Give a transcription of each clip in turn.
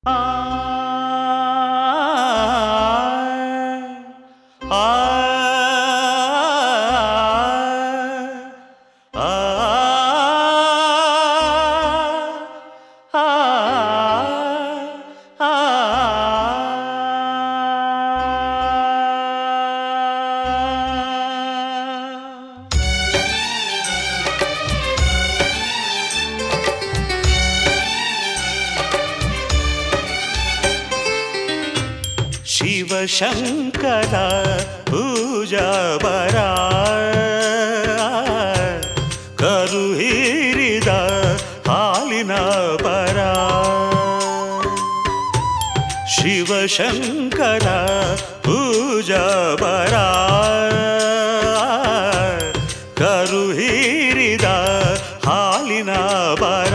ಆ ಆ ಆ ಶಿವಶಂಕರ ಪೂಜಾ ಬರ ಕರು ಹೀರಿದ ಹಾಲಿನ ಪರ ಶಿವಶಂಕರ ಪೂಜಾ ಬರ ಕರು ಹೀರಿದ ಹಾಲಿನ ಬರ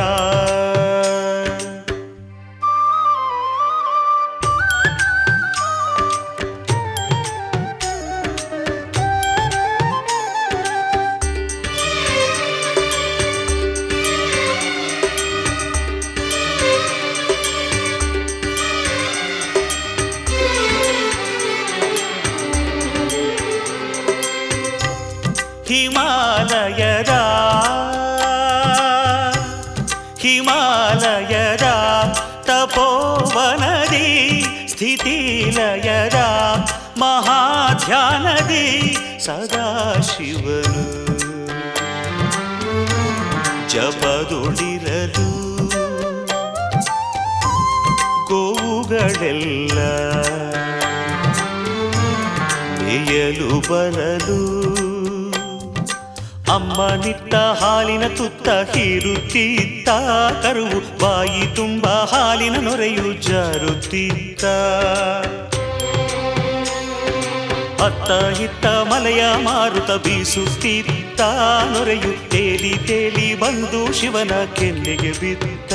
ಹಿಮಾಲಯದ ಹಿಮಾಲಯದ ತಪೋವನದಿ ಸ್ಥಿತಿಲಯದ ಮಹಾಧ್ಯಾನದಿ ಸದಾಶಿವನು ಜಪದೊಳಿರಲು ಗೋವುಗಳೆಲ್ಲ ಮೇಯಲು ಬರಲು ಅಮ್ಮ ನಿತ್ತ ಹಾಲಿನ ತುತ್ತ ಹೀರುತ್ತಿತ್ತ ಕರುವು ಬಾಯಿ ತುಂಬ ಹಾಲಿನ ನೊರೆಯು ಜಾರುತ್ತಿತ್ತ ಅತ್ತ ಇತ್ತ ಮಲೆಯ ಮಾರುತ ಬೀಸುತ್ತಿತ್ತ ನೊರೆಯು ತೇಲಿ ತೇಲಿ ಬಂದು ಶಿವನ ಕೆನ್ನೆಗೆ ಬಿತ್ತ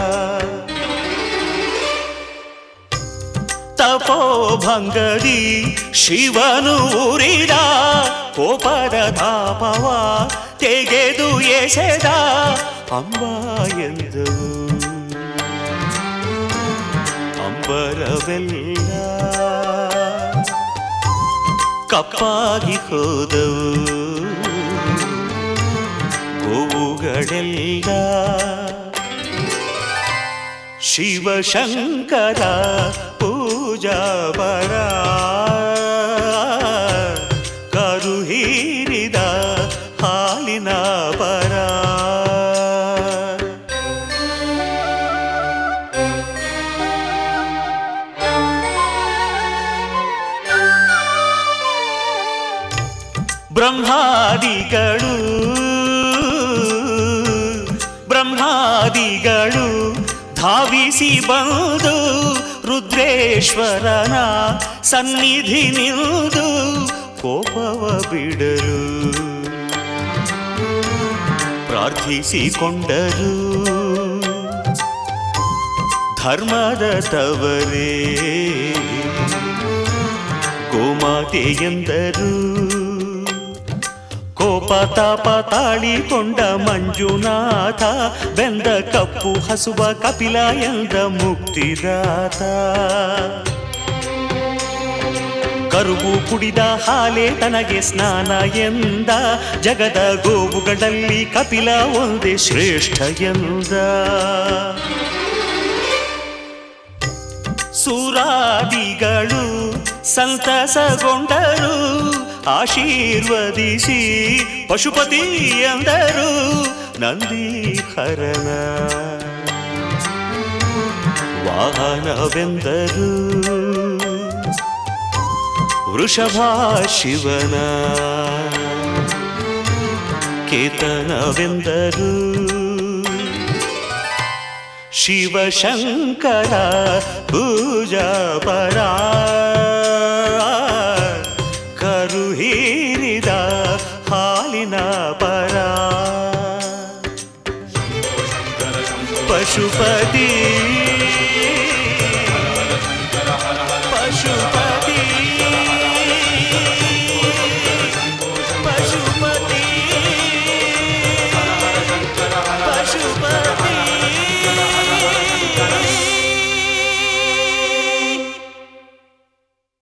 ತಪೋಭಂಗದಿ ಶಿವನು ಉರಿದ ಕೋಪದ ತಾಪವ ತೆಗೆದು ಎಸೆದ ಅಂಬ ಎಂದವು ಅಂಬರವೆಲ್ಲ ಕಪ್ಪಾಗಿ ಹೋದವು ಗೋವುಗಳೆಲ್ಲ ಶಿವಶಂಕರ ಪೂಜಾ ಪರ ಕರು ಹೀರಿದ ಹಾಲಿನ ಪರ ಬ್ರಹ್ಮಾದಿಗಳು ಬ್ರಹ್ಮಾದಿಗಳು ಧಾವಿಸಿ ಬಂದು ರುದ್ರೇಶ್ವರನ ಸನ್ನಿಧಿ ನಿಲ್ದು ಕೋಪವ ಬಿಡಲು ಪ್ರಾರ್ಥಿಸಿಕೊಂಡರು ಧರ್ಮದ ತವರೇ ಗೋಮಾತೆ ಎಂದರು ಕೋಪ ತಾಪ ತಾಳಿಕೊಂಡ ಮಂಜುನಾಥ ಬೆಂದ ಕಪ್ಪು ಹಸುವ ಕಪಿಲ ಎಂದ ಮುಕ್ತಿದಾತ ಕರುವು ಕುಡಿದ ಹಾಲೆ ತನಗೆ ಸ್ನಾನ ಎಂದ ಜಗದ ಗೋವುಗಳಲ್ಲಿ ಕಪಿಲ ಒಂದೇ ಶ್ರೇಷ್ಠ ಎಂದ ಸುರಾದಿಗಳು ಸಂತಸಗೊಂಡರು ಆಶೀರ್ವದಿಸಿ ಪಶುಪತಿ ಎಂದರು ನಂದೀಹರಣ ವಾಹನವೆಂದರು ವೃಷಭ ಶಿವನ ಕೇತನವೆಂದರು ಶಿವಶಂಕರ ಪೂಜಾ ಪರ